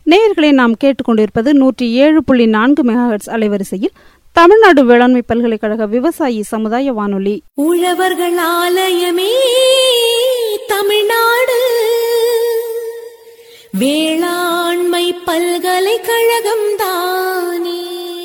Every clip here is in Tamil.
நேயர்களை நாம் கேட்டுக்கொண்டிருப்பது நூற்றி ஏழு புள்ளி நான்கு மெகாஹெட்ஸ் அலைவரிசையில் தமிழ்நாடு வேளாண்மை பல்கலைக்கழக விவசாயி சமுதாய வானொலி உழவர்கள் ஆலயமே தமிழ்நாடு வேளாண்மை பல்கலைக்கழகம் தானே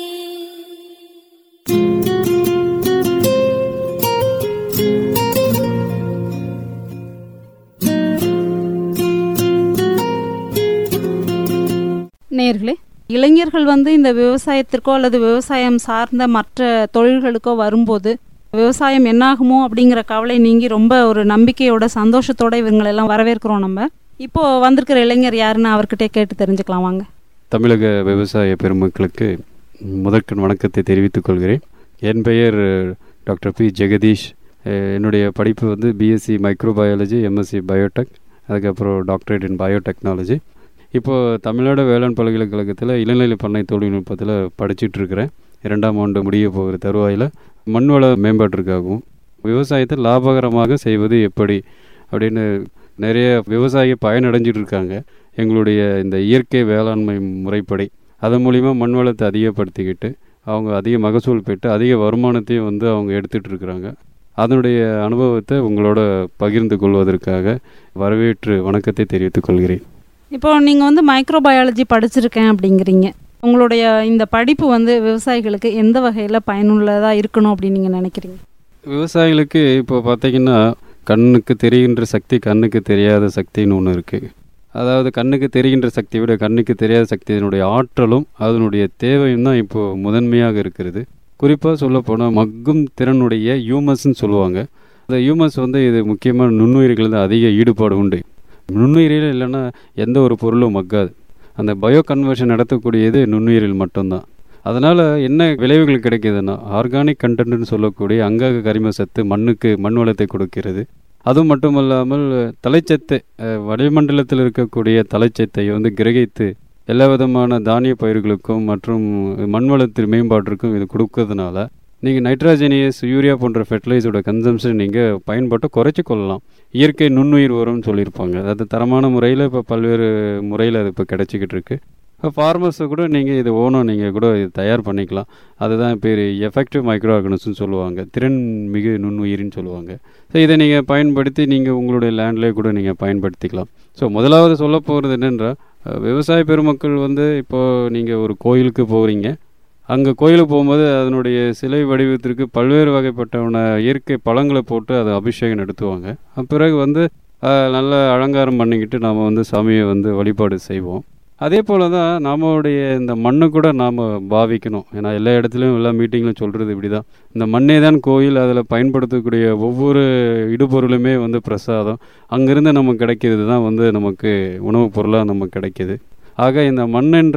நேயர்களே இளைஞர்கள் வந்து இந்த விவசாயத்திற்கோ அல்லது விவசாயம் சார்ந்த மற்ற தொழில்களுக்கோ வரும்போது விவசாயம் என்னாகுமோ அப்படிங்கிற கவலை நீங்கி ரொம்ப ஒரு நம்பிக்கையோட சந்தோஷத்தோட இவங்களெல்லாம் வரவேற்கிறோம் நம்ம இப்போ வந்திருக்கிற இளைஞர் யாருன்னு அவர்கிட்டே கேட்டு தெரிஞ்சுக்கலாம் வாங்க தமிழக விவசாய பெருமக்களுக்கு முதற்கண் வணக்கத்தை தெரிவித்துக் கொள்கிறேன் என் பெயர் டாக்டர் பி ஜெகதீஷ் அஹ் என்னுடைய படிப்பு வந்து பிஎஸ்சி மைக்ரோபயாலஜி எம்எஸ்சி பயோடெக் அதுக்கப்புறம் டாக்டரேட் இன் பயோடெக்னாலஜி இப்போது தமிழ்நாடு வேளாண் பல்கலைக்கழகத்தில் இளநிலை பண்ணை தொழில்நுட்பத்தில் படிச்சுட்டு இருக்கிறேன் இரண்டாம் ஆண்டு முடிய போகிற தருவாயில் மண்வள மேம்பாட்டிற்காகவும் விவசாயத்தை லாபகரமாக செய்வது எப்படி அப்படின்னு நிறைய விவசாயி பயனடைஞ்சிட்டு இருக்காங்க எங்களுடைய இந்த இயற்கை வேளாண்மை முறைப்படி அதன் மூலிமா மண் வளத்தை அதிகப்படுத்திக்கிட்டு அவங்க அதிக மகசூல் பெற்று அதிக வருமானத்தையும் வந்து அவங்க எடுத்துகிட்டு இருக்கிறாங்க அதனுடைய அனுபவத்தை உங்களோட பகிர்ந்து கொள்வதற்காக வரவேற்று வணக்கத்தை தெரிவித்துக் கொள்கிறேன் இப்போ நீங்கள் வந்து மைக்ரோபயாலஜி படிச்சிருக்கேன் அப்படிங்கிறீங்க உங்களுடைய இந்த படிப்பு வந்து விவசாயிகளுக்கு எந்த வகையில் பயனுள்ளதாக இருக்கணும் அப்படின்னு நீங்கள் நினைக்கிறீங்க விவசாயிகளுக்கு இப்போ பார்த்தீங்கன்னா கண்ணுக்கு தெரிகின்ற சக்தி கண்ணுக்கு தெரியாத சக்தின்னு ஒன்று இருக்குது அதாவது கண்ணுக்கு தெரிகின்ற சக்தியை விட கண்ணுக்கு தெரியாத சக்தியினுடைய ஆற்றலும் அதனுடைய தேவையும் தான் இப்போது முதன்மையாக இருக்கிறது குறிப்பாக சொல்லப்போனால் மக்கும் திறனுடைய யூமஸ்ன்னு சொல்லுவாங்க அந்த யூமஸ் வந்து இது முக்கியமான நுண்ணுயிர்கள் தான் அதிக ஈடுபாடு உண்டு நுண்ணுயிரில் இல்லைன்னா எந்த ஒரு பொருளும் மக்காது அந்த பயோ கன்வர்ஷன் நடத்தக்கூடியது நுண்ணுயிரில் மட்டும்தான் அதனால் என்ன விளைவுகள் கிடைக்குதுன்னா ஆர்கானிக் கண்டென்ட்னு சொல்லக்கூடிய அங்கக கரிம சத்து மண்ணுக்கு மண் வளத்தை கொடுக்கிறது அது மட்டுமல்லாமல் தலைச்சத்தை அஹ், வளிமண்டலத்தில் இருக்கக்கூடிய தலைச்சத்தை வந்து கிரகித்து எல்லா விதமான தானிய பயிர்களுக்கும் மற்றும் மண் வளத்தின் மேம்பாட்டிற்கும் இது கொடுக்கறதுனால நீங்கள் நைட்ராஜனியஸ் யூரியா போன்ற ஃபெர்டிலைஸோட கன்சம்ஷன் நீங்கள் பயன்பாட்டை குறைச்சி கொள்ளலாம் இயற்கை நுண்ணுயிர் உரம்னு சொல்லியிருப்பாங்க அது தரமான முறையில் இப்போ பல்வேறு முறையில் அது இப்போ கிடச்சிக்கிட்டு இருக்கு இப்போ ஃபார்மர்ஸை கூட நீங்கள் இது ஓனம் நீங்கள் கூட இது தயார் பண்ணிக்கலாம் அதுதான் பேர் எஃபெக்டிவ் மைக்ரோ ஆர்கனிசம்னு சொல்லுவாங்க திறன் மிகு நுண்ணுயிரின்னு சொல்லுவாங்க ஸோ இதை நீங்கள் பயன்படுத்தி நீங்கள் உங்களுடைய லேண்ட்லேயே கூட நீங்கள் பயன்படுத்திக்கலாம் ஸோ முதலாவது சொல்ல போகிறது என்னென்றால் அஹ், விவசாய பெருமக்கள் வந்து இப்போது நீங்கள் ஒரு கோயிலுக்கு போகிறீங்க அங்கே கோயிலுக்கு போகும்போது அதனுடைய சிலை வடிவத்திற்கு பல்வேறு வகைப்பட்டவன இயற்கை பழங்களை போட்டு அதை அபிஷேகம் நடத்துவாங்க அப் பிறகு வந்து அஹ், நல்ல அலங்காரம் பண்ணிக்கிட்டு நாம் வந்து சாமியை வந்து வழிபாடு செய்வோம் அதே போல் தான் நம்மளுடைய இந்த மண்ணை கூட நாம் பாவிக்கணும் ஏன்னா எல்லா இடத்துலையும் எல்லா மீட்டிங்லையும் சொல்கிறது இப்படி தான் இந்த மண்ணே தான் கோயில் அதில் பயன்படுத்தக்கூடிய ஒவ்வொரு இடுபொருளுமே வந்து பிரசாதம் அங்கேருந்து நமக்கு கிடைக்கிறது தான் வந்து நமக்கு உணவுப் பொருளாக நமக்கு கிடைக்கிது ஆக இந்த மண் என்ற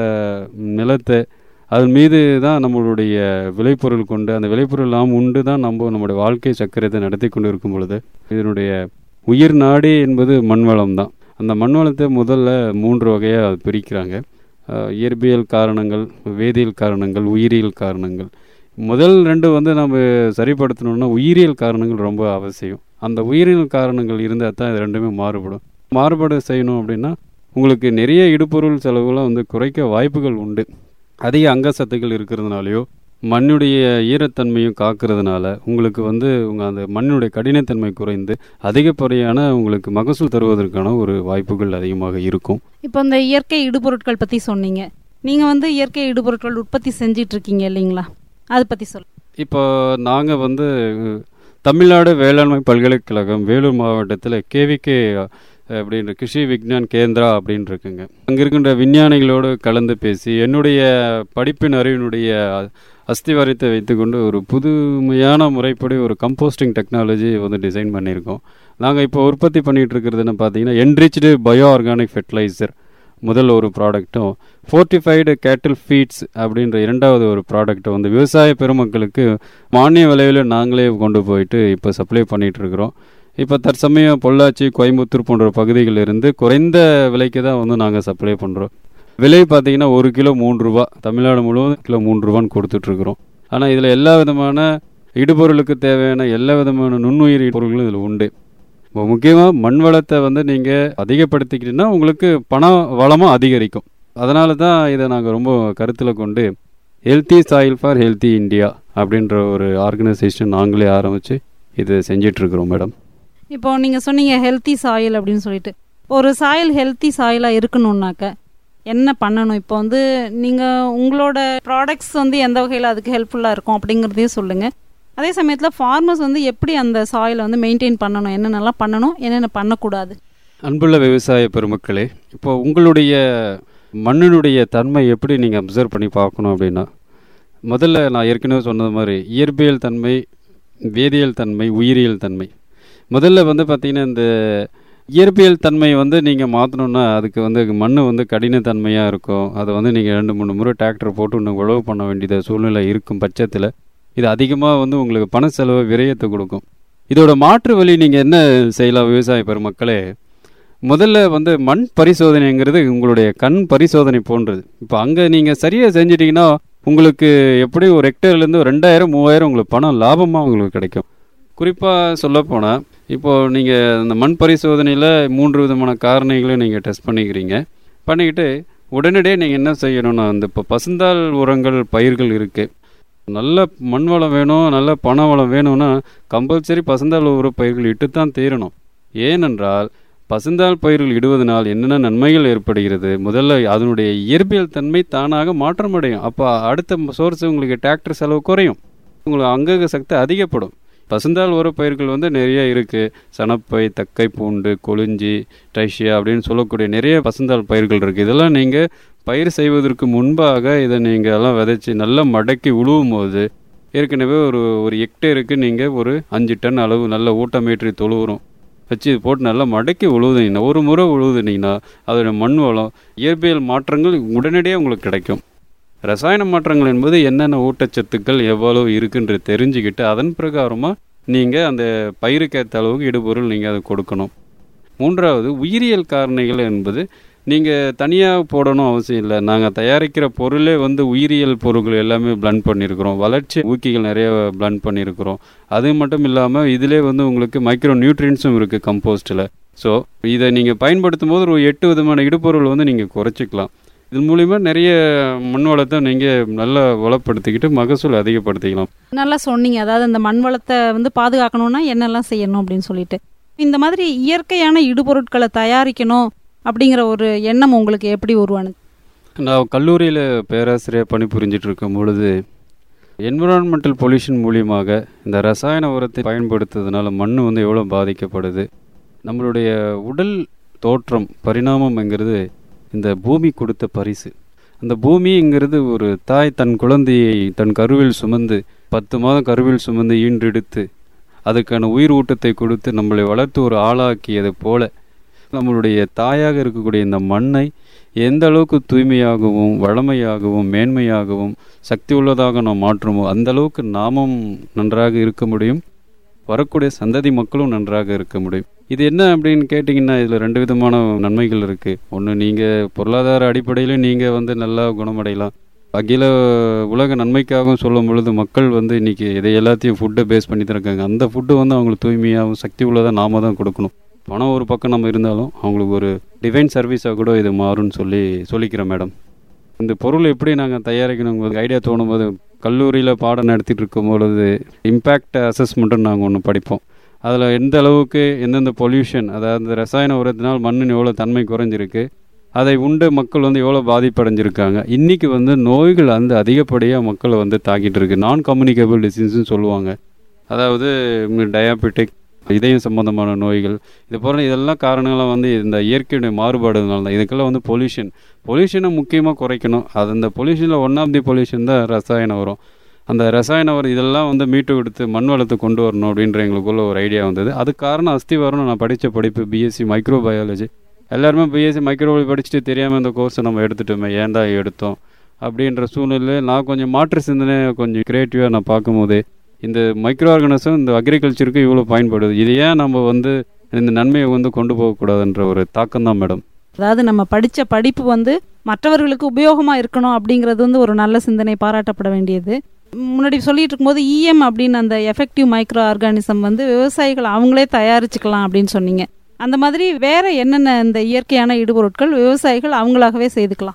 நிலத்தை அதன் மீது தான் நம்மளுடைய விளைபொருள் கொண்டு அந்த விளைபொருள் நாம் உண்டு தான் நம்ம நம்முடைய வாழ்க்கை சக்கரத்தை நடத்தி கொண்டு இருக்கும் பொழுது இதனுடைய உயிர் நாடி என்பது மண்வளம் தான் அந்த மண்வளத்தை முதல்ல மூன்று வகையாக பிரிக்கிறாங்க அஹ், இயற்பியல் காரணங்கள் வேதியியல் காரணங்கள் உயிரியல் காரணங்கள் முதல் ரெண்டு வந்து நம்ம சரிப்படுத்தணும்னா உயிரியல் காரணங்கள் ரொம்ப அவசியம் அந்த உயிரியல் காரணங்கள் இருந்தால் தான் இது ரெண்டுமே மாறுபடும் மாறுபாடு செய்யணும் அப்படின்னா உங்களுக்கு நிறைய இடுபொருள் செலவுகளை வந்து குறைக்க வாய்ப்புகள் உண்டு அதிக அங்க சத்துக்கள் இருக்கிறதுனாலையோ மண்ணுடைய ஈரத்தன்மையும் காக்கிறதுனால உங்களுக்கு வந்து உங்கள் அந்த மண்ணுடைய கடினத்தன்மை குறைந்து அதிகப்படியான உங்களுக்கு மகசூல் தருவதற்கான ஒரு வாய்ப்புகள் அதிகமாக இருக்கும் இப்போ இந்த இயற்கை இடுபொருட்கள் பற்றி சொன்னீங்க நீங்கள் வந்து இயற்கை இடுபொருட்கள் உற்பத்தி செஞ்சிட்டு இருக்கீங்க இல்லைங்களா அதை பற்றி சொல் இப்போ நாங்கள் வந்து தமிழ்நாடு வேளாண்மை பல்கலைக்கழகம் வேலூர் மாவட்டத்தில் கேவிகே அப்படின்ற கிருஷி விக்ஞான் கேந்திரா அப்படின்னு இருக்குங்க அங்கே இருக்கின்ற விஞ்ஞானிகளோடு கலந்து பேசி என்னுடைய படிப்பின் அறிவினுடைய அஸ்திவாரத்தை வைத்துக்கொண்டு ஒரு புதுமையான முறைப்படி ஒரு கம்போஸ்டிங் டெக்னாலஜி வந்து டிசைன் பண்ணியிருக்கோம் நாங்கள் இப்போ உற்பத்தி பண்ணிகிட்டு இருக்கிறதுன்னு பார்த்தீங்கன்னா என்ரிச்டு பயோ ஆர்கானிக் ஃபெர்டிலைசர் முதல் ஒரு ப்ராடக்ட்டும் ஃபோர்ட்டிஃபைடு கேட்டில் ஃபீட்ஸ் அப்படின்ற இரண்டாவது ஒரு ப்ராடக்ட்டை வந்து விவசாய பெருமக்களுக்கு மானிய விலையில் நாங்களே கொண்டு போயிட்டு இப்போ சப்ளை பண்ணிகிட்டு இருக்கிறோம் இப்போ தற்சமயம் பொள்ளாச்சி கோயம்புத்தூர் போன்ற பகுதிகளில் இருந்து குறைந்த விலைக்கு தான் வந்து நாங்கள் சப்ளை பண்ணுறோம் விலை பார்த்தீங்கன்னா ஒரு கிலோ மூன்று ரூபா தமிழ்நாடு முழுவதும் கிலோ மூன்று ரூபான்னு கொடுத்துட்ருக்குறோம் ஆனால் இதில் எல்லா விதமான இடுபொருளுக்கு தேவையான எல்லா விதமான நுண்ணுயிரி பொருட்களும் இதில் உண்டு இப்போ முக்கியமாக மண் வளத்தை வந்து நீங்கள் அதிகப்படுத்திக்கிட்டீங்கன்னா உங்களுக்கு பண வளமும் அதிகரிக்கும் அதனால தான் இதை நாங்கள் ரொம்ப கருத்தில் கொண்டு healthy soil for healthy India அப்படின்ற ஒரு ஆர்கனைசேஷன் நாங்களே ஆரம்பித்து இது செஞ்சிட்ருக்குறோம் மேடம் இப்போ நீங்கள் சொன்னீங்க ஹெல்த்தி சாயில் அப்படின்னு சொல்லிட்டு ஒரு சாயில் ஹெல்த்தி சாயிலாக இருக்கணும்னாக்க என்ன பண்ணணும் இப்போ வந்து நீங்கள் உங்களோட ப்ராடக்ட்ஸ் வந்து எந்த வகையில் அதுக்கு ஹெல்ப்ஃபுல்லாக இருக்கும் அப்படிங்கிறதையும் சொல்லுங்கள் அதே சமயத்தில் ஃபார்மர்ஸ் வந்து எப்படி அந்த சாயிலை வந்து மெயின்டைன் பண்ணணும் என்னென்னலாம் பண்ணணும் என்னென்ன பண்ணக்கூடாது அன்புள்ள விவசாய பெருமக்களே இப்போ உங்களுடைய மண்ணினுடைய தன்மை எப்படி நீங்கள் அப்சர்வ் பண்ணி பார்க்கணும் அப்படின்னா முதல்ல நான் ஏற்கனவே சொன்னது மாதிரி இயற்பியல் தன்மை வேதியியல் தன்மை உயிரியல் தன்மை முதல்ல வந்து பார்த்திங்கன்னா இந்த இயற்பியல் தன்மை வந்து நீங்கள் மாற்றணுன்னா அதுக்கு வந்து மண் வந்து கடினத்தன்மையாக இருக்கும் அதை வந்து நீங்கள் ரெண்டு மூணு முறை டிராக்டர் போட்டு இன்னும் உழவு பண்ண வேண்டியது சூழ்நிலை இருக்கும் பட்சத்தில் இது அதிகமாக வந்து உங்களுக்கு பண செலவு விரயத்தை கொடுக்கும் இதோட மாற்று வழி நீங்கள் என்ன செய்யலாம் விவசாய பெருமக்களே முதல்ல வந்து மண் பரிசோதனைங்கிறது உங்களுடைய கண் பரிசோதனை போன்றது இப்போ அங்கே நீங்கள் சரியாக செஞ்சிட்டிங்கன்னா உங்களுக்கு எப்படி ஒரு ஹெக்டேர்லேருந்து ஒரு ரெண்டாயிரம் மூவாயிரம் உங்களுக்கு பணம் லாபமாக உங்களுக்கு கிடைக்கும் குறிப்பாக சொல்லப்போனால் இப்போது நீங்கள் இந்த மண் பரிசோதனையில் மூன்று விதமான காரணிகளை நீங்கள் டெஸ்ட் பண்ணிக்கிறீங்க பண்ணிக்கிட்டு உடனடியே நீங்கள் என்ன செய்யணும்னா இந்த இப்போ பசுந்தாள் உரங்கள் பயிர்கள் இருக்குது நல்ல மண் வளம் வேணும் நல்ல பண வளம் வேணும்னா கம்பல்சரி பசுந்தாள் உர பயிர்கள் இட்டு தான் தீரணும் ஏனென்றால் பசுந்தாள் பயிர்கள் இடுவதனால் என்னென்ன நன்மைகள் ஏற்படுகிறது முதல்ல அதனுடைய இயற்பியல் தன்மை தானாக மாற்றமடையும் அப்போ அடுத்த சோர்ஸ் உங்களுக்கு டிராக்டர் செலவு குறையும் உங்களுக்கு அங்கக சக்தி அதிகப்படும் பசுந்தாள் உர பயிர்கள் வந்து நிறைய இருக்குது சணப்பை தக்கை பூண்டு கொளிஞ்சி டைஷியா அப்படின்னு சொல்லக்கூடிய நிறைய பசுந்தாள் பயிர்கள் இருக்குது இதெல்லாம் நீங்கள் பயிர் செய்வதற்கு முன்பாக இதை நீங்கள் எல்லாம் விதைச்சி நல்லா மடக்கி உழுவும் போது ஏற்கனவே ஒரு ஒரு ஹெக்டேருக்கு நீங்கள் ஒரு அஞ்சு டன் அளவு நல்ல ஊட்டமேற்றி தொழுவுறோம் வச்சு இது போட்டு நல்லா மடக்கி உழுவுதுனீங்கன்னா ஒரு முறை உழுவுதுனீங்கன்னா அதோட மண் வளம் இயற்பியல் மாற்றங்கள் உடனடியாக உங்களுக்கு கிடைக்கும் ரசாயன மாற்றங்கள் என்பது என்னென்ன ஊட்டச்சத்துக்கள் எவ்வளவு இருக்குன்றது தெரிஞ்சுக்கிட்டு அதன் பிரகாரமாக நீங்கள் அந்த பயிருக்கேற்ற அளவுக்கு இடுபொருள் நீங்கள் அதை கொடுக்கணும் மூன்றாவது உயிரியல் காரணிகள் என்பது நீங்கள் தனியாக போடணும் அவசியம் இல்லை நாங்கள் தயாரிக்கிற பொருளே வந்து உயிரியல் பொருட்கள் எல்லாமே பிளண்ட் பண்ணியிருக்கிறோம் வளர்ச்சி ஊக்கிகள் நிறைய பிளண்ட் பண்ணியிருக்கிறோம் அது மட்டும் இல்லாமல் இதிலே வந்து உங்களுக்கு மைக்ரோ நியூட்ரியன்ஸும் இருக்குது கம்போஸ்ட்டில் ஸோ இதை நீங்கள் பயன்படுத்தும் போது ஒரு எட்டு விதமான இடுபொருள் வந்து நீங்கள் குறைச்சிக்கலாம் இது மூலிமா நிறைய மண் வளத்தை நீங்கள் நல்லா வளப்படுத்திக்கிட்டு மகசூல் அதிகப்படுத்திக்கலாம் நல்லா சொன்னீங்க அதாவது அந்த மண் வளத்தை வந்து பாதுகாக்கணும்னா என்னெல்லாம் செய்யணும் அப்படின்னு சொல்லிட்டு இந்த மாதிரி இயற்கையான இடுபொருட்களை தயாரிக்கணும் அப்படிங்கிற ஒரு எண்ணம் உங்களுக்கு எப்படி உருவானது நான் கல்லூரியில் பேராசிரியர் பணிபுரிஞ்சிட்டு இருக்கும் பொழுது என்விரான்மெண்டல் பொல்யூஷன் மூலியமாக இந்த ரசாயன உரத்தை பயன்படுத்துறதுனால மண் வந்து எவ்வளோ பாதிக்கப்படுது நம்மளுடைய உடல் தோற்றம் பரிணாமம்ங்கிறது இந்த பூமி கொடுத்த பரிசு அந்த பூமிங்கிறது ஒரு தாய் தன் குழந்தையை தன் கருவில் சுமந்து பத்து மாதம் கருவில் சுமந்து ஈன்றெடுத்து அதுக்கான உயிர் ஊட்டத்தை கொடுத்து நம்மளை வளர்த்து ஒரு ஆளாக்கியது போல நம்மளுடைய தாயாக இருக்கக்கூடிய இந்த மண்ணை எந்த அளவுக்கு தூய்மையாகவும் வளமையாகவும் மேன்மையாகவும் சக்தி உள்ளதாக நாம் மாற்றுமோ அந்த அளவுக்கு நாமும் நன்றாக இருக்க முடியும் வரக்கூடிய சந்ததி மக்களும் நன்றாக இருக்க முடியும் இது என்ன அப்படின்னு கேட்டிங்கன்னா இதில் ரெண்டு விதமான நன்மைகள் இருக்குது ஒன்று நீங்கள் பொருளாதார அடிப்படையில் நீங்கள் வந்து நல்லா குணமடையலாம் அகில உலக நன்மைக்காகவும் சொல்லும் பொழுது மக்கள் வந்து இன்றைக்கி இதை எல்லாத்தையும் ஃபுட்டை பேஸ் பண்ணி தான் இருக்காங்க அந்த ஃபுட்டு வந்து அவங்களுக்கு தூய்மையாகவும் சக்தி உள்ளதாக நாம தான் கொடுக்கணும் பணம் ஒரு பக்கம் நம்ம இருந்தாலும் அவங்களுக்கு ஒரு டிவைன் சர்வீஸாக கூட இது மாறும்னு சொல்லி சொல்லிக்கிறேன் மேடம் இந்த பொருள் எப்படி நாங்கள் தயாரிக்கணும் ஐடியா தோணும் போது கல்லூரியில் பாடம் நடத்திட்டு இருக்கும் பொழுது இம்பேக்ட் அசஸ்மெண்ட்டுன்னு நாங்கள் ஒன்று படிப்போம் அதில் எந்த அளவுக்கு எந்தெந்த பொல்யூஷன் அதாவது இந்த ரசாயன உரத்தினால் மண்ணின் எவ்வளோ தன்மை குறைஞ்சிருக்கு அதை உண்டு மக்கள் வந்து எவ்வளோ பாதிப்படைஞ்சிருக்காங்க இன்றைக்கி வந்து நோய்கள் வந்து அதிகப்படியாக மக்களை வந்து தாக்கிட்டு இருக்கு நான் கம்யூனிகபிள் டிசீஸ்னு சொல்லுவாங்க அதாவது டயாபெட்டிக் இதயம் சம்பந்தமான நோய்கள் இது போல இதெல்லாம் காரணங்களாக வந்து இந்த இயற்கையுடைய மாறுபாடுனால தான் இதுக்கெல்லாம் வந்து பொல்யூஷன் பொல்யூஷனை முக்கியமாக குறைக்கணும் அது அந்த பொல்யூஷனில் ஒன் ஆஃப் தி பொல்யூஷன் தான் ரசாயன உரம் அந்த ரசாயன உரம் இதெல்லாம் வந்து மீட்டு கொடுத்து மண் வளத்தை கொண்டு வரணும் அப்படின்ற எங்களுக்குள்ள ஒரு ஐடியா வந்தது அது காரணம் அஸ்தி வரணும் நான் படித்த படிப்பு பிஎஸ்சி மைக்ரோ பயாலஜி எல்லாருமே பிஎஸ்சி மைக்ரோபயாலஜி படிச்சுட்டு தெரியாமல் இந்த கோர்ஸை நம்ம எடுத்துட்டோமே ஏன்டா எடுத்தோம் அப்படின்ற சூழ்நிலையில் நான் கொஞ்சம் மாற்று சிந்தனை கொஞ்சம் க்ரியேட்டிவாக நான் பார்க்கும்போது இந்த மைக்ரோ ஆர்கனிசம் இந்த அக்ரிகல்ச்சருக்கு இவ்வளோ பயன்படுது இது ஏன் நம்ம வந்து இந்த நன்மையை வந்து கொண்டு போகக்கூடாதுன்ற ஒரு தாக்கம் தான் மேடம் அதாவது நம்ம படித்த படிப்பு வந்து மற்றவர்களுக்கு உபயோகமாக இருக்கணும் அப்படிங்கிறது வந்து ஒரு நல்ல சிந்தனை பாராட்டப்பட வேண்டியது முன்னாடி சொல்லிட்டு இருக்கும்போது இஎம் அப்படின்னு அந்த எஃபெக்டிவ் மைக்ரோ ஆர்கானிசம் வந்து விவசாயிகள் அவங்களே தயாரிச்சுக்கலாம் அப்படின்னு சொன்னீங்க அந்த மாதிரி வேற என்னென்ன இந்த இயற்கையான இடுபொருட்கள் விவசாயிகள் அவங்களாகவே செய்துக்கலாம்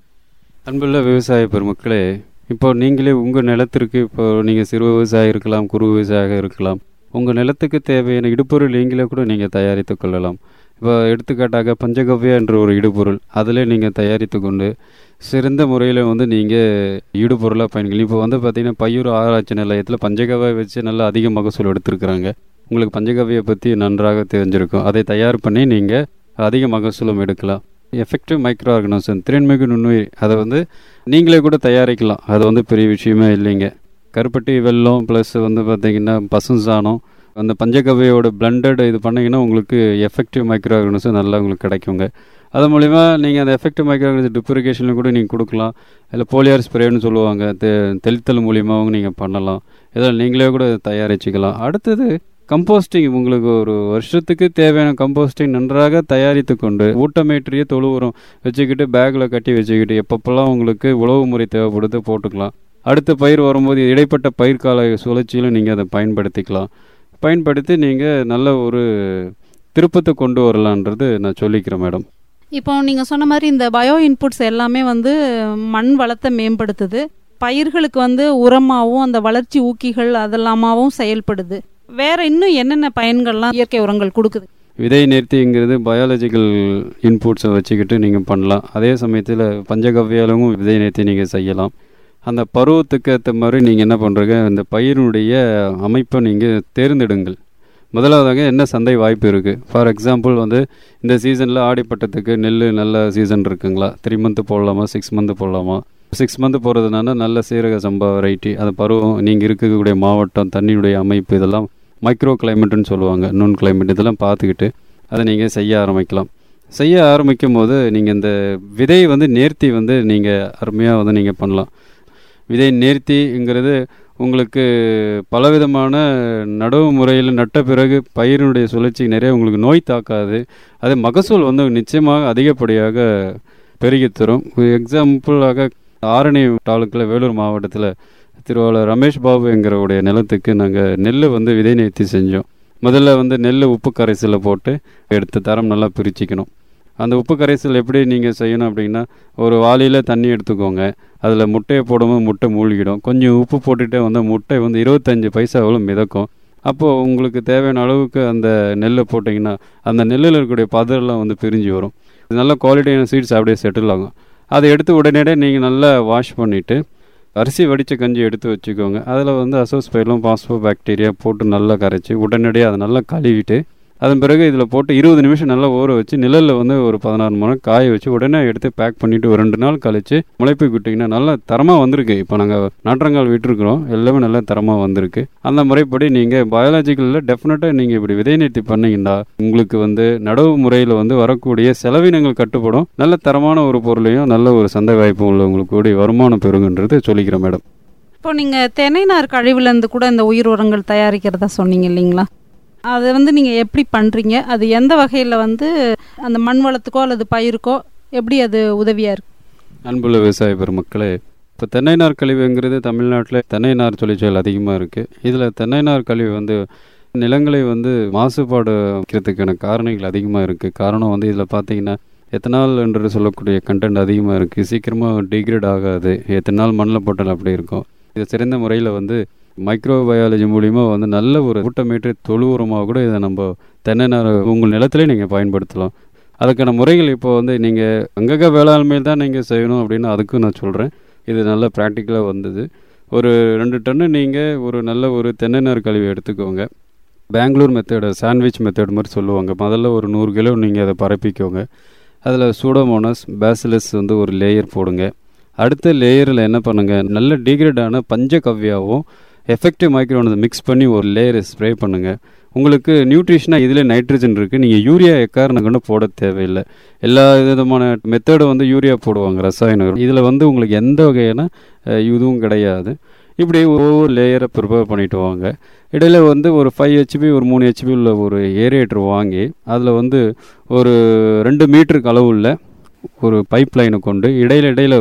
அன்புள்ள விவசாய பெருமக்களே இப்போ நீங்களே உங்கள் நிலத்திற்கு இப்போ நீங்கள் சிறு விவசாயி இருக்கலாம் குறு விவசாயியாக இருக்கலாம் உங்கள் நிலத்துக்கு தேவையான இடுபொருள் நீங்களே கூட நீங்கள் தயாரித்து கொள்ளலாம் இப்போ எடுத்துக்காட்டாக பஞ்சகவ்யா என்ற ஒரு இடுபொருள் அதிலே நீங்கள் தயாரித்து கொண்டு சிறந்த முறையில் வந்து நீங்கள் இடுபொருளாக பயணிக்கலாம் இப்போ வந்து பார்த்தீங்கன்னா பையூர் ஆராய்ச்சி நிலையத்தில் பஞ்சகவ்யா வச்சு நல்லா அதிக மகசூல் எடுத்திருக்கிறாங்க உங்களுக்கு பஞ்சகவ்யை பற்றி நன்றாக தெரிஞ்சிருக்கும் அதை தயார் பண்ணி நீங்கள் அதிக மகசூலம் எடுக்கலாம் எஃபெக்டிவ் மைக்ரோ ஆர்கனிசம் திறன்மிகு நுண்ணுயிர் அதை வந்து நீங்களே கூட தயாரிக்கலாம் அது வந்து பெரிய விஷயமே இல்லைங்க கருப்பட்டி வெல்லம் ப்ளஸ் வந்து பார்த்தீங்கன்னா பசுஞ்சாணம் அந்த பஞ்சகவ்வையோட பிளண்டட் இது பண்ணிங்கன்னா உங்களுக்கு எஃபெக்டிவ் மைக்ரோ ஆர்கனிசம் நல்லா உங்களுக்கு கிடைக்குங்க அது மூலிமா நீங்கள் அந்த எஃபெக்டிவ் மைக்ரோ ஆர்கனிசம் டிப்ரிகேஷனில் கூட நீங்கள் கொடுக்கலாம் இல்லை போலியார் ஸ்ப்ரேன்னு சொல்லுவாங்க தெ தெளித்தல் மூலியமாகவும் நீங்கள் பண்ணலாம் இதில் நீங்களே கூட தயாரிச்சுக்கலாம் அடுத்தது கம்போஸ்டிங் உங்களுக்கு ஒரு வருஷத்துக்கு தேவையான கம்போஸ்டிங் நன்றாக தயாரித்து கொண்டு ஊட்டமேற்றிய தொழு உரம் வச்சுக்கிட்டு பேக்கில் கட்டி வச்சுக்கிட்டு எப்பப்பெல்லாம் உங்களுக்கு உழவு முறை தேவைப்படுது போட்டுக்கலாம் அடுத்த பயிர் வரும்போது இடைப்பட்ட பயிர் கால சுழற்சியிலும் நீங்கள் அதை பயன்படுத்திக்கலாம் பயன்படுத்தி நீங்கள் நல்ல ஒரு திருப்பத்தை கொண்டு வரலான்றது நான் சொல்லிக்கிறேன் மேடம் இப்போ நீங்கள் சொன்ன மாதிரி இந்த பயோ இன்புட்ஸ் எல்லாமே வந்து மண் வளத்தை மேம்படுத்துது பயிர்களுக்கு வந்து உரமாகவும் அந்த வளர்ச்சி ஊக்கிகள் அதெல்லாமாவும் செயல்படுது வேற இன்னும் என்னென்ன பயன்கள்லாம் இயற்கை உரங்கள் கொடுக்குது விதை நேர்த்திங்கிறது பயாலஜிக்கல் இன்புட்ஸை வச்சுக்கிட்டு நீங்கள் பண்ணலாம் அதே சமயத்தில் பஞ்சகவ்யாலும் விதை நேர்த்தி நீங்கள் செய்யலாம் அந்த பருவத்துக்கு ஏற்ற மாதிரி நீங்கள் என்ன பண்ணுறீங்க இந்த பயிரினுடைய அமைப்பை நீங்கள் தேர்ந்தெடுங்கள் முதலாவதாக என்ன சந்தை வாய்ப்பு இருக்குது ஃபார் எக்ஸாம்பிள் வந்து இந்த சீசனில் ஆடிப்பட்டத்துக்கு நெல் நல்ல சீசன் இருக்குங்களா த்ரீ மந்த்து போடலாமா சிக்ஸ் மந்த்து போடலாமா சிக்ஸ் மந்த்து போகிறதுனால நல்ல சீரக சம்பா வெரைட்டி அந்த பருவம் நீங்கள் இருக்கக்கூடிய மாவட்டம் தண்ணியுடைய அமைப்பு இதெல்லாம் மைக்ரோ கிளைமேட்டுன்னு சொல்லுவாங்க நுண் கிளைமேட் இதெல்லாம் பார்த்துக்கிட்டு அதை நீங்கள் செய்ய ஆரம்பிக்கலாம் செய்ய ஆரம்பிக்கும் போது நீங்கள் இந்த விதை வந்து நேர்த்தி வந்து நீங்கள் அருமையாக வந்து நீங்கள் பண்ணலாம் விதை நேர்த்திங்கிறது உங்களுக்கு பலவிதமான நடவு முறையில் நட்ட பிறகு பயிரினுடைய சுழற்சி நிறைய உங்களுக்கு நோய் தாக்காது அது மகசூல் வந்து நிச்சயமாக அதிகப்படியாக பெருகி தரும் எக்ஸாம்பிளாக ஆரணி தாலுக்கில் வேலூர் மாவட்டத்தில் திருவாளர் ரமேஷ் பாபு என்கிறவுடைய நிலத்துக்கு நாங்கள் நெல் வந்து விதை நேர்த்தி செஞ்சோம் முதல்ல வந்து நெல் உப்பு கரைசலில் போட்டு எடுத்து தரம் நல்லா பிரிச்சுக்கணும் அந்த உப்பு கரைசல் எப்படி நீங்கள் செய்யணும் அப்படின்னா ஒரு வாளியில் தண்ணி எடுத்துக்கோங்க அதில் முட்டையை போடும்போது முட்டை மூழ்கிடும் கொஞ்சம் உப்பு போட்டுகிட்டே வந்து முட்டை வந்து இருபத்தஞ்சி பைசாவில் மிதக்கும் அப்போது உங்களுக்கு தேவையான அளவுக்கு அந்த நெல்லை போட்டிங்கன்னா அந்த நெல்லில் இருக்கக்கூடிய பதரெல்லாம் வந்து பிரிஞ்சு வரும் இது நல்ல குவாலிட்டியான சீட்ஸ் அப்படியே செட்டில் ஆகும் அதை எடுத்து உடனடியே நீங்கள் நல்லா வாஷ் பண்ணிவிட்டு அரிசி வடித்த கஞ்சி எடுத்து வச்சுக்கோங்க அதில் வந்து அசோஸ்பைலும் பாஸ்போ பாக்டீரியா போட்டு நல்லா கரைச்சி உடனடியாக அதை நல்லா கழுவிட்டு அதன் பிறகு இதில் போட்டு இருபது நிமிஷம் நல்லா ஊற வச்சு நிழலில் வந்து ஒரு பதினாறு மணி நேரம் காய வச்சு உடனே எடுத்து பேக் பண்ணிவிட்டு ஒரு ரெண்டு நாள் கழித்து முளைப்பு விட்டிங்கன்னா நல்லா தரமாக வந்திருக்கு இப்போ நாங்கள் நாற்றங்கால் விட்டுருக்குறோம் எல்லாமே நல்லா தரமாக வந்திருக்கு அந்த முறைப்படி நீங்கள் பயாலஜிக்கலில் டெஃபினட்டாக நீங்கள் இப்படி விதை நிறுத்தி பண்ணீங்கன்னா உங்களுக்கு வந்து நடவு முறையில் வந்து வரக்கூடிய செலவினங்கள் கட்டுப்படும் நல்ல தரமான ஒரு பொருளையும் நல்ல ஒரு சந்தை வாய்ப்பு உள்ள உங்களுக்கு கூடிய வருமானம் பெறுங்கன்றது சொல்லிக்கிறேன் மேடம் இப்போ நீங்கள் தென்னைநார் கழிவுலேருந்து கூட இந்த உயிர் உரங்கள் தயாரிக்கிறதா சொன்னீங்க இல்லைங்களா அதை வந்து நீங்கள் எப்படி பண்ணுறீங்க அது எந்த வகையில் வந்து அந்த மண் வளத்துக்கோ அல்லது பயிருக்கோ எப்படி அது உதவியாக இருக்கு அன்புள்ள விவசாய பெருமக்களே இப்போ தென்னை நார் கழிவுங்கிறது தமிழ்நாட்டில் தென்னை நார் தொழிற்சாலை அதிகமாக இருக்குது இதில் தென்னை நார் கழிவு வந்து நிலங்களை வந்து மாசுபாடு வைக்கிறதுக்கான காரணங்கள் அதிகமாக இருக்குது காரணம் வந்து இதில் பார்த்தீங்கன்னா எத்தனால் என்று சொல்லக்கூடிய கண்டென்ட் அதிகமாக இருக்குது சீக்கிரமாக டிகிரேட் ஆகாது எத்தனால் மண்ணில் போட்டால் அப்படி இருக்கும் இது சிறந்த முறையில் வந்து மைக்ரோ பயாலஜி மூலிமா வந்து நல்ல ஒரு ஊட்டமேற்ற தொழு உரமாக கூட இதை நம்ம தென்னை நார் உங்கள் நிலத்திலே நீங்கள் பயன்படுத்தலாம் அதுக்கான முறைகள் இப்போ வந்து நீங்கள் அங்கக வேளாண்மையில் தான் நீங்கள் செய்யணும் அப்படின்னு அதுக்கும் நான் சொல்கிறேன் இது நல்ல ப்ராக்டிக்கலாக வந்தது ஒரு ரெண்டு டன்னு நீங்கள் ஒரு நல்ல ஒரு தென்னை நார் கழிவு எடுத்துக்கோங்க பெங்களூர் மெத்தடு சாண்ட்விச் மெத்தட் மாதிரி சொல்லுவாங்க முதல்ல ஒரு நூறு கிலோ நீங்கள் அதை பரப்பிக்கோங்க அதில் சூடோமோனஸ் பேசிலஸ் வந்து ஒரு லேயர் போடுங்க அடுத்த லேயரில் என்ன பண்ணுங்கள் நல்ல டிகிரேடான பஞ்சகவ்யாவும் எஃபெக்டிவ் மைக்ரோன் மிக்ஸ் பண்ணி ஒரு லேயரை ஸ்ப்ரே பண்ணுங்கள் உங்களுக்கு நியூட்ரிஷனாக இதில் நைட்ரஜன் இருக்குது நீங்கள் யூரியா எக்காரணம் கொண்டு போட தேவையில்லை எல்லா விதமான மெத்தடும் வந்து யூரியா போடுவாங்க ரசாயனம் இதில் வந்து உங்களுக்கு எந்த வகையான அஹ், இதுவும் கிடையாது இப்படி ஒவ்வொரு லேயரை ப்ரிப்பேர் பண்ணிட்டு வாங்க இடையில வந்து ஒரு ஃபைவ் ஹெச்பி ஒரு மூணு ஹெச்பி உள்ள ஒரு ஏரியேட்டர் வாங்கி அதில் வந்து ஒரு ரெண்டு மீட்டருக்கு அளவுள்ள ஒரு பைப் லைனை கொண்டு இடையில இடையில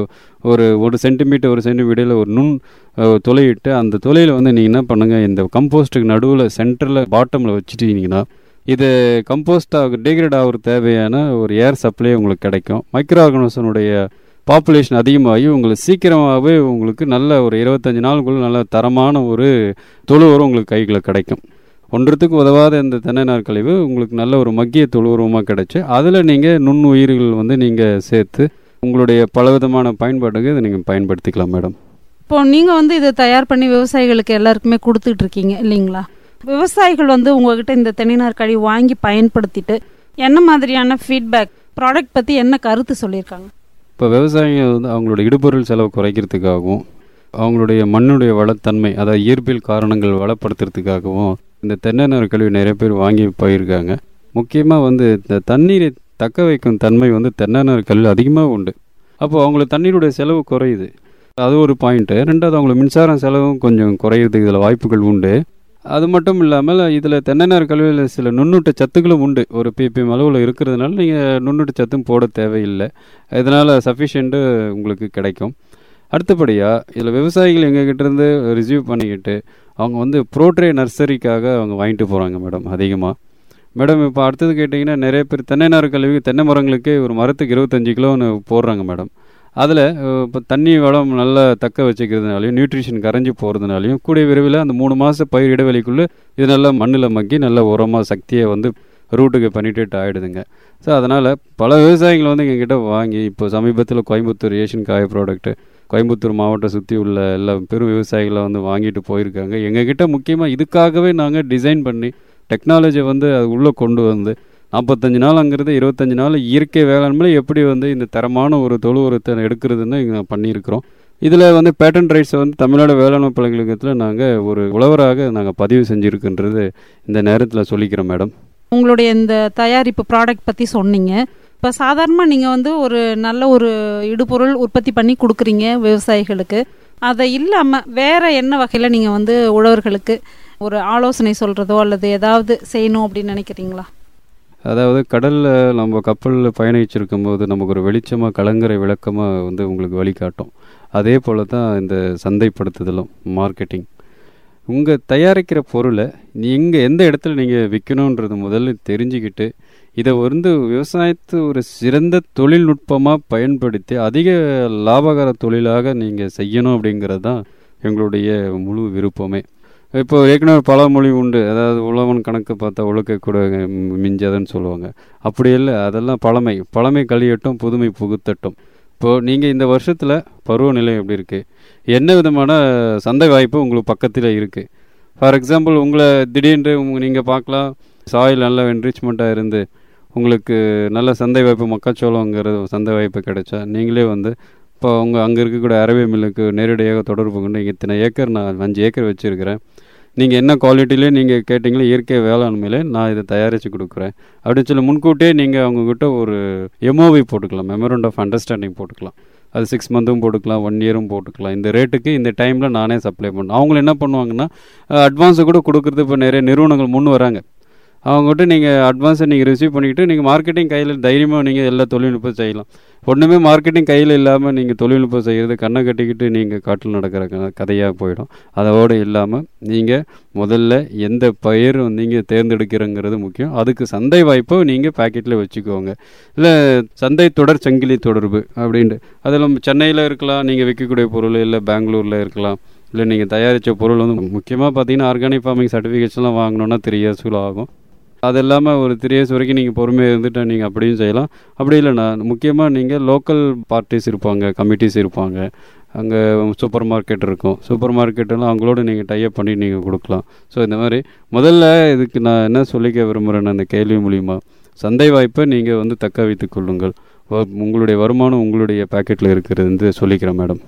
ஒரு ஒரு சென்டிமீட்டர் ஒரு சென்டிமீட்டரில் ஒரு நுண் அஹ், துளையிட்டு அந்த துளையில் வந்து நீங்கள் என்ன பண்ணுங்கள் இந்த கம்போஸ்ட்டுக்கு நடுவில் சென்டரில் பாட்டமில் வச்சுட்டீங்கன்னா இது கம்போஸ்ட் ஆக டிகிரேட் ஆகிற தேவையான ஒரு ஏர் சப்ளை உங்களுக்கு கிடைக்கும் மைக்ரோ ஆர்கனிசனுடைய பாப்புலேஷன் அதிகமாகி உங்களுக்கு சீக்கிரமாகவே உங்களுக்கு நல்ல ஒரு இருபத்தஞ்சி நாளுக்குள்ள நல்ல தரமான ஒரு தொழு உரம் உங்களுக்கு கையில் கிடைக்கும் ஒன்றத்துக்கு உதவாத இந்த தென்னை நார் கழிவு உங்களுக்கு நல்ல ஒரு மக்கிய தொழு உரமாக கிடைச்சு அதில் நீங்கள் நுண்ணுயிர்கள் வந்து நீங்கள் சேர்த்து உங்களுடைய பலவிதமான பயன்பாட்டுக்கு இதை நீங்கள் பயன்படுத்திக்கலாம் மேடம் இப்போ நீங்கள் வந்து இதை தயார் பண்ணி விவசாயிகளுக்கு எல்லாருக்குமே கொடுத்துட்டு இருக்கீங்க இல்லைங்களா விவசாயிகள் வந்து உங்ககிட்ட இந்த தென்னினார் கழிவு வாங்கி பயன்படுத்திட்டு என்ன மாதிரியான ஃபீட்பேக் ப்ராடக்ட் பற்றி என்ன கருத்து சொல்லியிருக்காங்க இப்போ விவசாயிங்க வந்து அவங்களோட இடுபொருள் செலவு குறைக்கிறதுக்காகவும் அவங்களுடைய மண்ணுடைய வளத்தன்மை அதாவது இயற்பியல் காரணங்கள் வளப்படுத்துறதுக்காகவும் இந்த தென்னை நார் கழிவு நிறைய பேர் வாங்கி போயிருக்காங்க முக்கியமாக வந்து இந்த தண்ணீரை தக்க வைக்கும் தன்மை வந்து தென்னை நார் கழிவு அதிகமாக உண்டு அப்போ அவங்களுக்கு தண்ணீருடைய செலவு குறையுது அது ஒரு பாயிண்ட்டு ரெண்டாவது அவங்களுக்கு மின்சாரம் செலவும் கொஞ்சம் குறையிறதுக்கு இதில் வாய்ப்புகள் உண்டு அது மட்டும் இல்லாமல் இதில் தென்னைநார் கல்வியில் சில நுண்ணூட்ட சத்துக்களும் உண்டு ஒரு பிபிஎம் அளவில் இருக்கிறதுனால நீங்கள் நுண்ணூட்ட சத்தும் போட தேவையில்லை இதனால் சஃபிஷியண்ட்டு உங்களுக்கு கிடைக்கும் அடுத்தபடியாக இதில் விவசாயிகள் எங்ககிட்ட இருந்து ரிசீவ் பண்ணிக்கிட்டு அவங்க வந்து ப்ரோட்ரே நர்சரிக்காக அவங்க வாங்கிட்டு போகிறாங்க மேடம் அதிகமாக மேடம் இப்போ அடுத்தது கேட்டிங்கன்னா நிறைய பேர் தென்னை நார் கல்வி தென்னை மரங்களுக்கே ஒரு மரத்துக்கு இருபத்தஞ்சி கிலோன்னு போடுறாங்க மேடம் அதில் இப்போ தண்ணி வளம் நல்லா தக்க வச்சுக்கிறதுனாலையும் நியூட்ரிஷன் கரைஞ்சி போகிறதுனாலையும் கூடிய விரைவில் அந்த மூணு மாத பயிர் இடைவெளிக்குள்ளே இது நல்லா மண்ணில் மக்கி நல்ல உரமாக சக்தியை வந்து ரூட்டுக்கு பண்ணிட்டு ஆகிடுதுங்க ஸோ அதனால் பல விவசாயிகள் வந்து எங்ககிட்ட வாங்கி இப்போ சமீபத்தில் கோயம்புத்தூர் ஏஷியன் காய ப்ராடக்ட்டு கோயம்புத்தூர் மாவட்டம் சுற்றி உள்ள எல்லா பெரும் விவசாயிகளை வந்து வாங்கிட்டு போயிருக்காங்க எங்ககிட்ட முக்கியமாக இதுக்காகவே நாங்கள் டிசைன் பண்ணி டெக்னாலஜியை வந்து அது உள்ளே கொண்டு வந்து நாற்பத்தஞ்சு நாள்ங்கிறது இருபத்தஞ்சு நாள் இயற்கை வேளாண்மையில் எப்படி வந்து இந்த தரமான ஒரு தொழு உரத்தை எடுக்கிறதுன்னு இங்க பண்ணியிருக்கிறோம் இதில் வந்து பேட்டன் ரைட்ஸை வந்து தமிழ்நாடு வேளாண்மை பல்கலைக்கழகத்தில் நாங்கள் ஒரு உழவராக நாங்கள் பதிவு செஞ்சுருக்குன்றது இந்த நேரத்தில் சொல்லிக்கிறோம் மேடம் உங்களுடைய இந்த தயாரிப்பு ப்ராடக்ட் பற்றி சொன்னீங்க இப்போ சாதாரணமாக நீங்கள் வந்து ஒரு நல்ல ஒரு இடுபொருள் உற்பத்தி பண்ணி கொடுக்குறீங்க விவசாயிகளுக்கு அதை இல்லாமல் வேற என்ன வகையில் நீங்கள் வந்து உழவர்களுக்கு ஒரு ஆலோசனை சொல்கிறதோ அல்லது ஏதாவது செய்யணும் அப்படின்னு நினைக்கிறீங்களா அதாவது கடலில் நம்ம கப்பலில் பயணிச்சிருக்கும் போது நமக்கு ஒரு வெளிச்சமாக கலங்கரை விளக்கமாக வந்து உங்களுக்கு வழிகாட்டும் அதே போல் தான் இந்த சந்தைப்படுத்துதலும் மார்க்கெட்டிங் உங்கள் தயாரிக்கிற பொருளை நீங்கள் எந்த இடத்துல நீங்கள் விற்கணுன்றது முதல்ல தெரிஞ்சுக்கிட்டு இதை வந்து விவசாயத்தை ஒரு சிறந்த தொழில்நுட்பமாக பயன்படுத்தி அதிக லாபகர தொழிலாக நீங்கள் செய்யணும் அப்படிங்கிறது தான் எங்களுடைய முழு விருப்பமே இப்போ ஏற்கனவே பழமொழி உண்டு அதாவது உழவன் கணக்கு பார்த்தா உழுக்க கூட மிஞ்சதுன்னு சொல்லுவாங்க அப்படி இல்லை அதெல்லாம் பழமை பழமை கழியட்டும் புதுமை புகுத்தட்டும் இப்போது நீங்கள் இந்த வருஷத்தில் பருவநிலை எப்படி இருக்குது என்ன விதமான சந்தை வாய்ப்பு உங்களுக்கு பக்கத்தில் இருக்குது ஃபார் எக்ஸாம்பிள் உங்களை திடீர்னு உங்க நீங்கள் பார்க்கலாம் சாயில் நல்ல என்ரிச்மெண்ட்டாக இருந்து உங்களுக்கு நல்ல சந்தை வாய்ப்பு மக்காச்சோளங்கிற சந்தை வாய்ப்பு கிடைச்சா நீங்களே வந்து இப்போ உங்கள் அங்கே இருக்கக்கூடிய அரேபிய மில்லுக்கு நேரடியாக தொடர்பு கொண்டு இங்கே இத்தனை ஏக்கர் நான் அஞ்சு ஏக்கர் வச்சுருக்கிறேன் நீங்கள் என்ன குவாலிட்டிலே நீங்கள் கேட்டிங்களோ இயற்கை வேளாண்மையிலே நான் இதை தயாரித்து கொடுக்குறேன் அப்படின்னு சொல்லி முன்கூட்டியே நீங்கள் அவங்கக்கிட்ட ஒரு எம்ஓவி போட்டுக்கலாம் மெமரண்ட் ஆஃப் அண்டர்ஸ்டாண்டிங் போட்டுக்கலாம் அது சிக்ஸ் மந்த்தும் போட்டுக்கலாம் ஒன் இயரும் போட்டுக்கலாம் இந்த ரேட்டுக்கு இந்த டைமில் நானே சப்ளை பண்ணேன் அவங்கள என்ன பண்ணுவாங்கன்னா அட்வான்ஸை கூட கொடுக்குறது இப்போ நிறைய நிறுவனங்கள் முன் வராங்க அவங்ககிட்ட நீங்கள் அட்வான்ஸை நீங்கள் ரிசீவ் பண்ணிக்கிட்டு நீங்கள் மார்க்கெட்டிங் கையில் தைரியமாக நீங்கள் எல்லா தொழில்நுட்பம் செய்யலாம் ஒன்றுமே மார்க்கெட்டிங் கையில் இல்லாமல் நீங்கள் தொழில்நுட்பம் செய்கிறது கண்ணை கட்டிக்கிட்டு நீங்கள் காட்டில் நடக்கிற க கதையாக போயிடும் அதோடு இல்லாமல் நீங்கள் முதல்ல எந்த பயிர் நீங்கள் தேர்ந்தெடுக்கிறங்கிறது முக்கியம் அதுக்கு சந்தை வாய்ப்பை நீங்கள் பேக்கெட்டில் வச்சுக்கோங்க இல்லை சந்தை தொடர் சங்கிலி தொடர்பு அப்படின்ட்டு அதில் சென்னையில் இருக்கலாம் நீங்கள் விற்கக்கூடிய பொருள் இல்லை பெங்களூரில் இருக்கலாம் இல்லை நீங்கள் தயாரித்த பொருள் வந்து முக்கியமாக பார்த்தீங்கன்னா ஆர்கானிக் ஃபார்மிங் சர்டிஃபிகேட்ஸ்லாம் வாங்கணுன்னா த்ரீ இயர்ஸ் ஆகும் அது இல்லாமல் ஒரு த்ரீ இயர்ஸ் வரைக்கும் நீங்கள் பொறுமையாக இருந்துட்டு நீங்கள் அப்படியும் செய்யலாம் அப்படி இல்லைண்ணா முக்கியமாக நீங்கள் லோக்கல் பார்ட்டிஸ் இருப்பாங்க கமிட்டிஸ் இருப்பாங்க அங்கே சூப்பர் மார்க்கெட் இருக்கும் சூப்பர் மார்க்கெட்டெல்லாம் அவங்களோட நீங்கள் டைப் பண்ணி நீங்கள் கொடுக்கலாம் ஸோ இந்த மாதிரி முதல்ல இதுக்கு நான் என்ன சொல்லிக்க விரும்புகிறேன்னா இந்த கேள்வி மூலிமா சந்தை வாய்ப்பை நீங்கள் வந்து தக்க வைத்துக் கொள்ளுங்கள் உங்களுடைய வருமானம் உங்களுடைய பேக்கெட்டில் இருக்கிறது வந்து சொல்லிக்கிறேன் மேடம்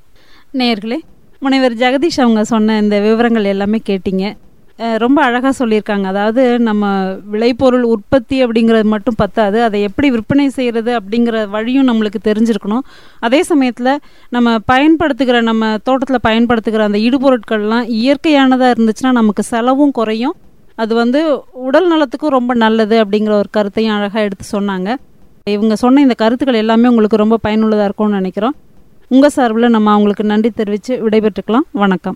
நேர்களே முனைவர் ஜெகதீஷ் அவங்க சொன்ன இந்த விவரங்கள் எல்லாமே கேட்டீங்க ரொம்ப அழகாக சொல்லியிருக்காங்க அதாவது நம்ம விளைபொருள் உற்பத்தி அப்படிங்கிறது மட்டும் பத்தாது அதை எப்படி விற்பனை செய்கிறது அப்படிங்கிற வழியும் நம்மளுக்கு தெரிஞ்சிருக்கணும் அதே சமயத்தில் நம்ம பயன்படுத்துகிற நம்ம தோட்டத்தில் பயன்படுத்துகிற அந்த இடுபொருட்கள்லாம் இயற்கையானதாக இருந்துச்சுன்னா நமக்கு செலவும் குறையும் அது வந்து உடல் நலத்துக்கும் ரொம்ப நல்லது அப்படிங்கிற ஒரு கருத்தையும் அழகாக எடுத்து சொன்னாங்க இவங்க சொன்ன இந்த கருத்துக்கள் எல்லாமே உங்களுக்கு ரொம்ப பயனுள்ளதாக இருக்கும்னு நினைக்கிறோம் உங்கள் சார்பில் நம்ம அவங்களுக்கு நன்றி தெரிவித்து விடைபெற்றுக்கலாம் வணக்கம்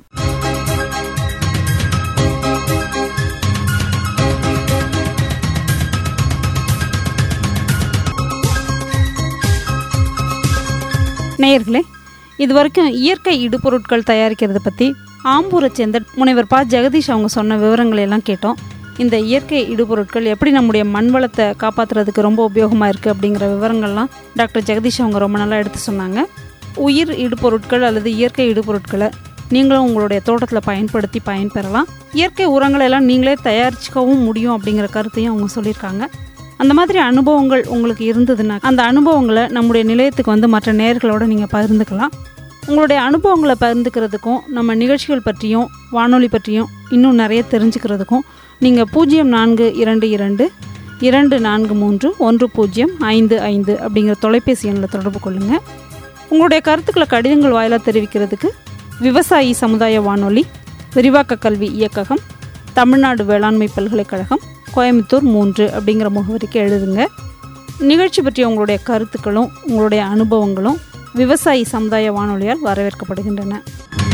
நேயர்களே இது வரைக்கும் இயற்கை இடுபொருட்கள் தயாரிக்கிறத பற்றி ஆம்பூரை சேர்ந்த முனைவர் பா ஜெகதீஷ் அவங்க சொன்ன விவரங்களை எல்லாம் கேட்டோம் இந்த இயற்கை இடுபொருட்கள் எப்படி நம்முடைய மண் வளத்தை காப்பாற்றுறதுக்கு ரொம்ப உபயோகமாக இருக்குது அப்படிங்கிற விவரங்கள்லாம் டாக்டர் ஜெகதீஷ் அவங்க ரொம்ப நல்லா எடுத்து சொன்னாங்க உயிர் இடுபொருட்கள் அல்லது இயற்கை இடுபொருட்களை நீங்களும் உங்களுடைய தோட்டத்தில் பயன்படுத்தி பயன்பெறலாம் இயற்கை உரங்களை எல்லாம் நீங்களே தயாரிச்சுக்கவும் முடியும் அப்படிங்கிற கருத்தையும் அவங்க சொல்லியிருக்காங்க அந்த மாதிரி அனுபவங்கள் உங்களுக்கு இருந்ததுன்னா அந்த அனுபவங்களை நம்முடைய நிலையத்துக்கு வந்து மற்ற நேயர்களோட நீங்கள் பகிர்ந்துக்கலாம் உங்களுடைய அனுபவங்களை பகிர்ந்துக்கிறதுக்கும் நம்ம நிகழ்ச்சிகள் பற்றியும் வானொலி பற்றியும் இன்னும் நிறைய தெரிஞ்சுக்கிறதுக்கும் நீங்கள் பூஜ்ஜியம் நான்கு இரண்டு இரண்டு இரண்டு நான்கு மூன்று ஒன்று பூஜ்ஜியம் ஐந்து ஐந்து அப்படிங்கிற தொலைபேசி எண்ணில் தொடர்பு கொள்ளுங்கள் உங்களுடைய கருத்துக்களை கடிதங்கள் வாயிலாக தெரிவிக்கிறதுக்கு விவசாயி சமுதாய வானொலி விரிவாக்க கல்வி இயக்ககம் தமிழ்நாடு வேளாண்மை பல்கலைக்கழகம் கோயம்புத்தூர் மூன்று அப்படிங்கிற முகவரிக்கு எழுதுங்க நிகழ்ச்சி பற்றிய உங்களுடைய கருத்துக்களும் உங்களுடைய அனுபவங்களும் விவசாயி சமுதாய வானொலியால் வரவேற்கப்படுகின்றன